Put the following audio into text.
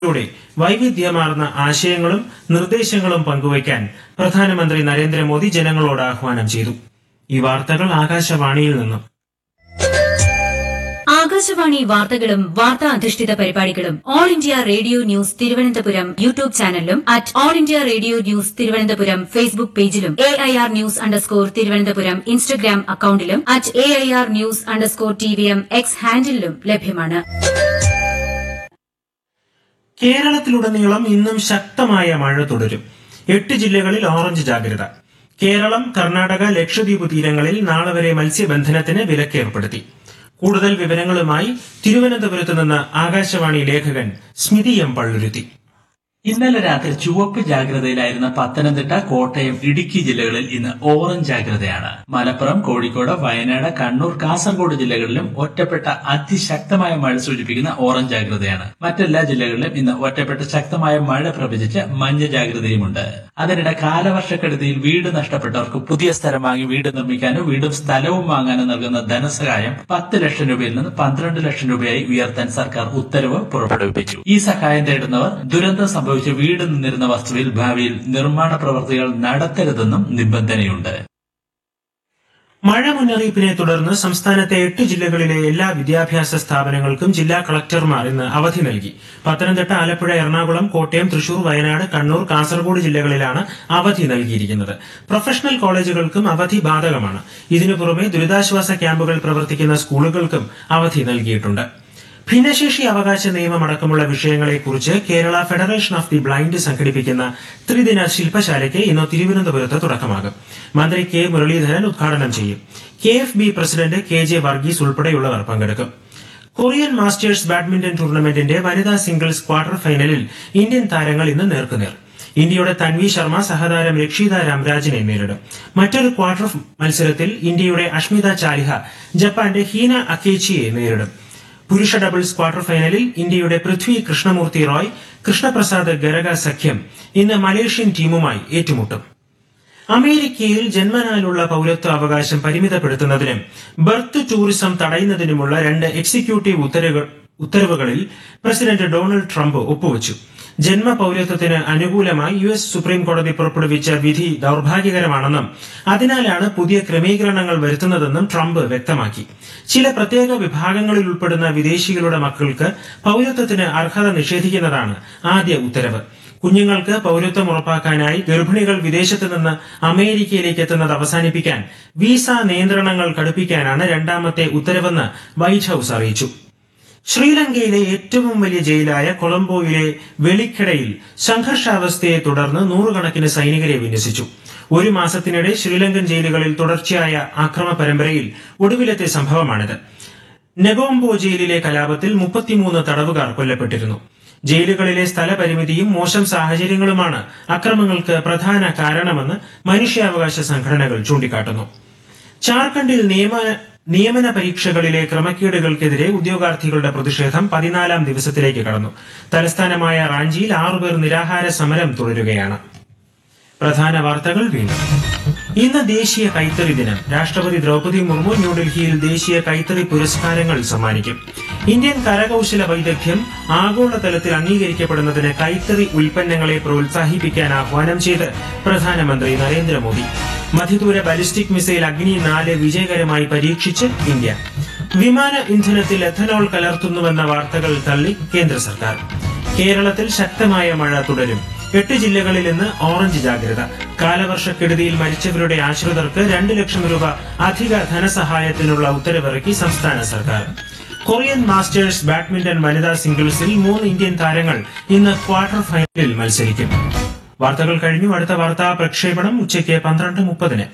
ിലൂടെ വൈവിധ്യമാർന്ന ആശയങ്ങളും നിർദ്ദേശങ്ങളും പങ്കുവയ്ക്കാൻ പ്രധാനമന്ത്രി നരേന്ദ്രമോദി ജനങ്ങളോട് ആഹ്വാനം ചെയ്തു ഈ വാർത്തകൾ ആകാശവാണിയിൽ നിന്നും ആകാശവാണി വാർത്തകളും വാർത്താ അധിഷ്ഠിത പരിപാടികളും all India radio news Thiruvananthapuram YouTube ചാനലിലും at all India radio news Thiruvananthapuram Facebook പേജിലും A I R news underscore Thiruvananthapuram Instagram അക്കൌണ്ടിലും at A I R news underscore T V M X ഹാൻഡിലും ലഭ്യമാണ് കേരളത്തിലുടനീളം ഇന്നും ശക്തമായ മഴ തുടരും എട്ട് ജില്ലകളിൽ ഓറഞ്ച് ജാഗ്രത കേരളം കർണാടക ലക്ഷദ്വീപ് തീരങ്ങളിൽ നാളെ വരെ മത്സ്യബന്ധനത്തിന് വിലക്കേർപ്പെടുത്തി കൂടുതൽ വിവരങ്ങളുമായി തിരുവനന്തപുരത്ത് നിന്ന് ആകാശവാണി ലേഖകൻ സ്മിതി എം പള്ളുരുത്തി ഇന്നലെ രാത്രി ചുവപ്പ് ജാഗ്രതയിലായിരുന്ന പത്തനംതിട്ട കോട്ടയം ഇടുക്കി ജില്ലകളിൽ ഇന്ന് ഓറഞ്ച് ജാഗ്രതയാണ് മലപ്പുറം കോഴിക്കോട് വയനാട് കണ്ണൂർ കാസർഗോഡ് ജില്ലകളിലും ഒറ്റപ്പെട്ട അതിശക്തമായ മഴ സൂചിപ്പിക്കുന്ന ഓറഞ്ച് ജാഗ്രതയാണ് മറ്റെല്ലാ ജില്ലകളിലും ഇന്ന് ഒറ്റപ്പെട്ട ശക്തമായ മഴ പ്രവചിച്ച് മഞ്ഞ ജാഗ്രതയുമുണ്ട് അതിനിടെ കാലവർഷക്കെടുതിയിൽ വീട് നഷ്ടപ്പെട്ടവർക്ക് പുതിയ സ്ഥലം വാങ്ങി വീട് നിർമ്മിക്കാനോ വീടും സ്ഥലവും വാങ്ങാനോ നൽകുന്ന ധനസഹായം പത്ത് ലക്ഷം രൂപയിൽ നിന്ന് പന്ത്രണ്ട് ലക്ഷം രൂപയായി ഉയർത്താൻ സർക്കാർ ഉത്തരവ് പുറപ്പെടുവിപ്പിച്ചു ഈ സഹായം തേടുന്നവർ ദുരന്തം സംഭവിച്ച വീട് നിന്നിരുന്ന വസ്തുവിൽ ഭാവിയിൽ നിർമ്മാണ പ്രവർത്തികൾ നടത്തരുതെന്നും നിബന്ധനയുണ്ട് മഴ മുന്നറിയിപ്പിനെ തുടർന്ന് സംസ്ഥാനത്തെ എട്ട് ജില്ലകളിലെ എല്ലാ വിദ്യാഭ്യാസ സ്ഥാപനങ്ങൾക്കും ജില്ലാ കളക്ടർമാർ ഇന്ന് അവധി നൽകി പത്തനംതിട്ട ആലപ്പുഴ എറണാകുളം കോട്ടയം തൃശൂർ വയനാട് കണ്ണൂർ കാസർഗോഡ് ജില്ലകളിലാണ് അവധി നൽകിയിരിക്കുന്നത് പ്രൊഫഷണൽ കോളേജുകൾക്കും അവധി ബാധകമാണ് ഇതിനു പുറമെ ദുരിതാശ്വാസ ക്യാമ്പുകൾ പ്രവർത്തിക്കുന്ന സ്കൂളുകൾക്കും അവധി നൽകിയിട്ടുണ്ട് ഭിന്നശേഷി അവകാശ നിയമമടക്കമുള്ള വിഷയങ്ങളെക്കുറിച്ച് Kerala federation of the blind സംഘടിപ്പിക്കുന്ന ത്രിദിന ശില്പശാലയ്ക്ക് ഇന്ന് തിരുവനന്തപുരത്ത് തുടക്കമാകും മന്ത്രി കെ മുരളീധരൻ ഉദ്ഘാടനം ചെയ്യും K F B president K J Varghese ഉൾപ്പെടെയുള്ളവർ പങ്കെടുക്കും കൊറിയൻ മാസ്റ്റേഴ്സ് ബാഡ്മിന്റൺ ടൂർണമെന്റിന്റെ വനിതാ സിംഗിൾസ് ക്വാർട്ടർ ഫൈനലിൽ ഇന്ത്യൻ താരങ്ങൾ ഇന്ന് നേർക്കുനേർ ഇന്ത്യയുടെ തൻവി ശർമ്മ സഹതാരം രക്ഷിത രാംരാജിനെ നേരിടും മറ്റൊരു ക്വാർട്ടർ മത്സരത്തിൽ ഇന്ത്യയുടെ അഷ്മിത ചാലിഹ ജപ്പാന്റെ ഹീന അക്കേച്ചിയെ നേരിടും പുരുഷ ഡബിൾസ് ക്വാർട്ടർ ഫൈനലിൽ ഇന്ത്യയുടെ പൃഥ്വി കൃഷ്ണമൂർത്തി റോയ് കൃഷ്ണപ്രസാദ് ഗരഗ സഖ്യം ഇന്ന് മലേഷ്യൻ ടീമുമായി ഏറ്റുമുട്ടും അമേരിക്കയിൽ ജന്മനാലുള്ള പൗരത്വ അവകാശം പരിമിതപ്പെടുത്തുന്നതിനും ബർത്ത് ടൂറിസം തടയുന്നതിനുമുള്ള രണ്ട് എക്സിക്യൂട്ടീവ് ഉത്തരവുകൾ ഉത്തരവുകളിൽ പ്രസിഡന്റ് ഡൊണാൾഡ് ട്രംപ് ഒപ്പുവച്ചു ജന്മ പൗരത്വത്തിന് അനുകൂലമായി യു എസ് സുപ്രീം കോടതി പുറപ്പെടുവിച്ച വിധി ദൌർഭാഗ്യകരമാണെന്നും അതിനാലാണ് പുതിയ ക്രമീകരണങ്ങൾ വരുത്തുന്നതെന്നും ട്രംപ് വ്യക്തമാക്കി ചില പ്രത്യേക വിഭാഗങ്ങളിൽ ഉൾപ്പെടുന്ന വിദേശികളുടെ മക്കൾക്ക് പൗരത്വത്തിന് അർഹത നിഷേധിക്കുന്നതാണ് ആദ്യ ഉത്തരവ് കുഞ്ഞുങ്ങൾക്ക് പൗരത്വം ഉറപ്പാക്കാനായി ഗർഭിണികൾ വിദേശത്ത് നിന്ന് അമേരിക്കയിലേക്ക് എത്തുന്നത് അവസാനിപ്പിക്കാൻ വിസ നിയന്ത്രണങ്ങൾ കടുപ്പിക്കാനാണ് രണ്ടാമത്തെ ഉത്തരവെന്ന് വൈറ്റ് ഹൌസ് അറിയിച്ചു ശ്രീലങ്കയിലെ ഏറ്റവും വലിയ ജയിലായ കൊളംബോയിലെ വെളിക്കടയിൽ സംഘർഷാവസ്ഥയെ തുടർന്ന് നൂറുകണക്കിന് സൈനികരെ വിന്യസിച്ചു ഒരു മാസത്തിനിടെ ശ്രീലങ്കൻ ജയിലുകളിൽ തുടർച്ചയായ ആക്രമ പരമ്പരയിൽ ഒടുവിലത്തെ സംഭവമാണിത് നെഗോംബോ ജയിലിലെ കലാപത്തിൽ മുപ്പത്തിമൂന്ന് തടവുകാർ കൊല്ലപ്പെട്ടിരുന്നു ജയിലുകളിലെ സ്ഥലപരിമിതിയും മോശം സാഹചര്യങ്ങളുമാണ് അക്രമങ്ങൾക്ക് പ്രധാന കാരണമെന്ന് മനുഷ്യാവകാശ സംഘടനകൾ ചൂണ്ടിക്കാട്ടുന്നു ജാർഖണ്ഡിൽ നിയമ നിയമന പരീക്ഷകളിലെ ക്രമക്കേടുകൾക്കെതിരെ ഉദ്യോഗാർത്ഥികളുടെ പ്രതിഷേധം പതിനാലാം ദിവസത്തിലേക്ക് കടന്നു തലസ്ഥാനമായ റാഞ്ചിയിൽ ആറുപേർ നിരാഹാര സമരം തുടരുകയാണ് പ്രധാന വാർത്തകൾ വീണ്ടും ഇന്ന് ദേശീയ കൈത്തറി ദിനം രാഷ്ട്രപതി ദ്രൗപദി മുർമു ന്യൂഡൽഹിയിൽ ദേശീയ കൈത്തറി പുരസ്കാരങ്ങൾ സമ്മാനിക്കും ഇന്ത്യൻ കരകൌശല വൈദഗ്ധ്യം ആഗോളതലത്തിൽ അംഗീകരിക്കപ്പെടുന്നതിന് കൈത്തറി ഉൽപ്പന്നങ്ങളെ പ്രോത്സാഹിപ്പിക്കാൻ ആഹ്വാനം ചെയ്ത് പ്രധാനമന്ത്രി നരേന്ദ്രമോദി മധ്യദൂര ബാലിസ്റ്റിക് മിസൈൽ അഗ്നി നാല് വിജയകരമായി പരീക്ഷിച്ച് ഇന്ത്യ വിമാന ഇന്ധനത്തിൽ എഥനോൾ കലർത്തുന്നുവെന്ന വാർത്തകൾ തള്ളി കേന്ദ്ര സർക്കാർ കേരളത്തിൽ ശക്തമായ മഴ തുടരും എട്ട് ജില്ലകളിൽ ഇന്ന് ഓറഞ്ച് ജാഗ്രത കാലവർഷക്കെടുതിയിൽ മരിച്ചവരുടെ ആശ്രിതർക്ക് രണ്ട് ലക്ഷം രൂപ അധിക ധനസഹായത്തിനുള്ള ഉത്തരവിറക്കി സംസ്ഥാന സർക്കാർ കൊറിയൻ മാസ്റ്റേഴ്സ് ബാഡ്മിന്റൺ വനിതാ സിംഗിൾസിൽ മൂന്ന് ഇന്ത്യൻ താരങ്ങൾ ഇന്ന് ക്വാർട്ടർ ഫൈനലിൽ മത്സരിക്കും വാർത്തകൾ കഴിഞ്ഞു അടുത്ത വാർത്താ പ്രക്ഷേപണം ഉച്ചയ്ക്ക് പന്ത്രണ്ട് മുപ്പതിന്